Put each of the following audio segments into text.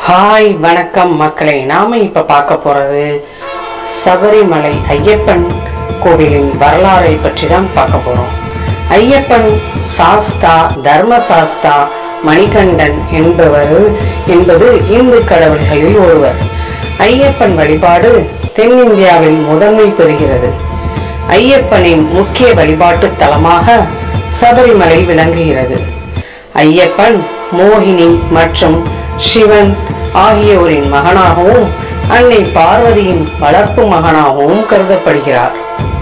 hi வணக்கம் மக்களே நாம இப்ப பார்க்க போறது சபரிமலை ஐயப்பன் கோவிலின் வரலாறை பற்றி தான் பார்க்க போறோம் ஐயப்பன் சாஸ்தா தர்ம சாஸ்தா மணிகண்டன் என்பவர் என்பது இந்து கடவுள்களில் ஒருவர் ஐயப்பன் வழிபாடு தென்னிந்தியாவில் முதன்மை பெறுகிறது ஐயப்பனின் முக்கிய வழிபாட்டு தலமாக சபரிமலை விளங்குகிறது ஐயப்பன் மோகினி மற்றும் சிவன் ஆகியோரின் மகனாகவும் அன்னை பார்வதியின் வளர்ப்பு மகனாகவும் கருதப்படுகிறார்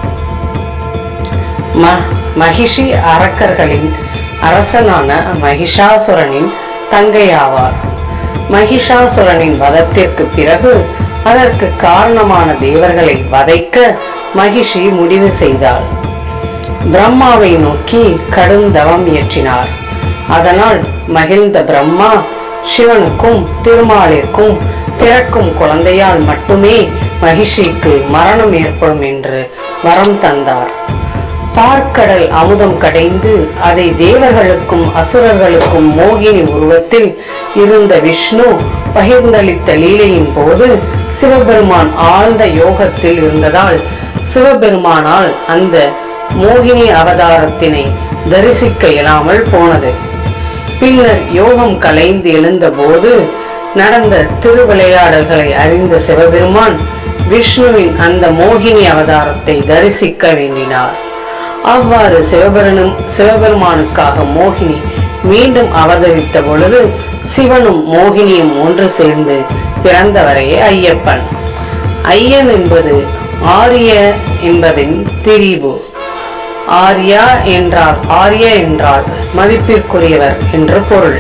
ம மகிஷி அரக்கர்களின் அரசனான மகிஷாசுரனின் தங்கையாவார் மகிஷாசுரனின் வதத்திற்கு பிறகு அதற்கு காரணமான தேவர்களை வதைக்க மகிஷி முடிவு செய்தாள் பிரம்மாவை நோக்கி கடும் தவம் இயற்றினார் அதனால் மகிழ்ந்த பிரம்மா சிவனுக்கும் திருமாலிற்கும் பிறக்கும் குழந்தையால் மட்டுமே மகிஷிக்கு மரணம் ஏற்படும் என்று வரம் தந்தார் பார்க்கடல் அமுதம் கடைந்து அதை தேவர்களுக்கும் அசுரர்களுக்கும் மோகினி உருவத்தில் இருந்த விஷ்ணு பகிர்ந்தளித்த லீலையின் போது சிவபெருமான் ஆழ்ந்த யோகத்தில் இருந்ததால் சிவபெருமானால் அந்த மோகினி அவதாரத்தினை தரிசிக்க இயலாமல் போனது பின்னர் யோகம் கலைந்து எழுந்தபோது நடந்த திருவிளையாடல்களை அறிந்த சிவபெருமான் விஷ்ணுவின் அந்த மோகினி அவதாரத்தை தரிசிக்க வேண்டினார் அவ்வாறு சிவபெருனும் சிவபெருமானுக்காக மோகினி மீண்டும் அவதரித்த பொழுது சிவனும் மோகினியும் ஒன்று சேர்ந்து பிறந்தவரையே ஐயப்பன் ஐயன் என்பது ஆரிய என்பதின் திரிபு ஆர்யா என்றால் ஆரிய என்றால் மதிப்பிற்குரியவர் என்று பொருள்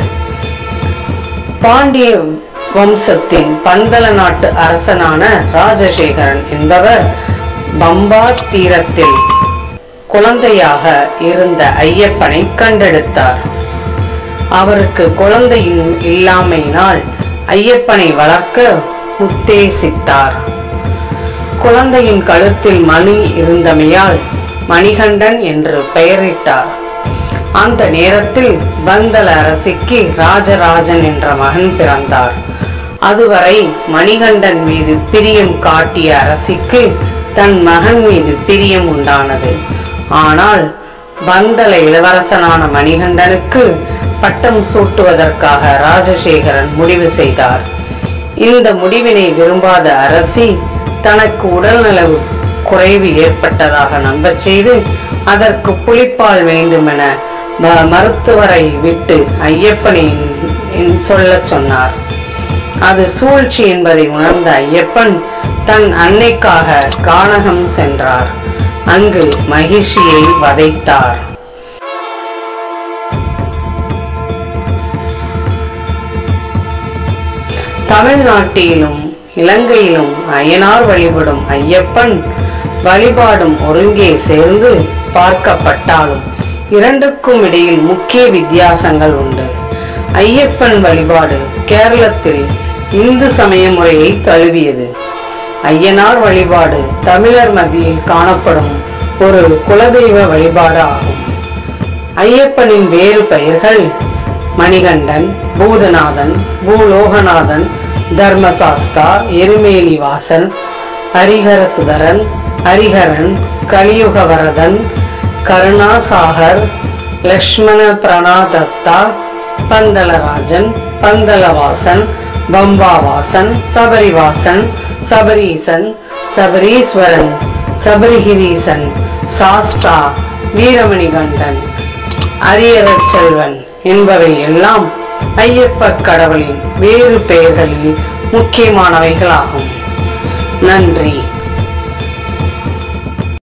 பாண்டிய வம்சத்தின் பந்தல நாட்டு அரசனான ராஜசேகரன் என்பவர் பம்பா தீரத்தில் குழந்தையாக இருந்த ஐயப்பனை கண்டெடுத்தார் அவருக்கு குழந்தையின் இல்லாமையினால் ஐயப்பனை வளர்க்க உத்தேசித்தார் குழந்தையின் கழுத்தில் மணி இருந்தமையால் மணிகண்டன் என்று பெயரிட்டார் அந்த நேரத்தில் பந்தல அரசிக்கு ராஜராஜன் என்ற மகன் பிறந்தார் அதுவரை மணிகண்டன் மீது பிரியம் காட்டிய அரசிக்கு தன் மகன் மீது பிரியம் உண்டானது ஆனால் பந்தல இளவரசனான மணிகண்டனுக்கு பட்டம் சூட்டுவதற்காக ராஜசேகரன் முடிவு செய்தார் இந்த முடிவினை விரும்பாத அரசி தனக்கு உடல்நலவு குறைவு ஏற்பட்டதாக நம்பச் செய்து அதற்கு புலிப்பால் வேண்டுமென ம- மருத்துவரை விட்டு ஐயப்பனை சொல்லச் சொன்னார் அது சூழ்ச்சி என்பதை உணர்ந்த ஐயப்பன் தன் அன்னைக்காக கானகம் சென்றார் அங்கு மகிஷியை வதைத்தார் தமிழ்நாட்டிலும் இலங்கையிலும் அய்யனார் வழிபடும் ஐயப்பன் வழிபாடும் ஒருங்கே சேர்ந்து பார்க்கப்பட்டாலும் இரண்டுக்கும் இடையில் முக்கிய வித்தியாசங்கள் உண்டு ஐயப்பன் வழிபாடு கேரளத்தில் இந்து சமய முறையை தழுவியது ஐயனார் வழிபாடு தமிழர் மத்தியில் காணப்படும் ஒரு குலதெய்வ வழிபாடு ஆகும் ஐயப்பனின் வேறு பெயர்கள் மணிகண்டன் பூதநாதன் பூலோகநாதன் தர்மசாஸ்தா எருமேலிவாசன் ஹரிஹரசுதரன் ஹரிஹரன் கலியுகவரதன் கருணாசாகர் லக்ஷ்மண பிரணாதத்தா பந்தலராஜன் பந்தலவாசன் பம்பாவாசன் சபரிவாசன் சபரீசன் சபரீஸ்வரன் சபரிகிரீசன் சாஸ்தா வீரமணிகண்டன் அரியரச் செல்வன் என்பவை எல்லாம் ஐயப்ப கடவுளின் வேறு பெயர்களில் முக்கியமானவைகளாகும் நன்றி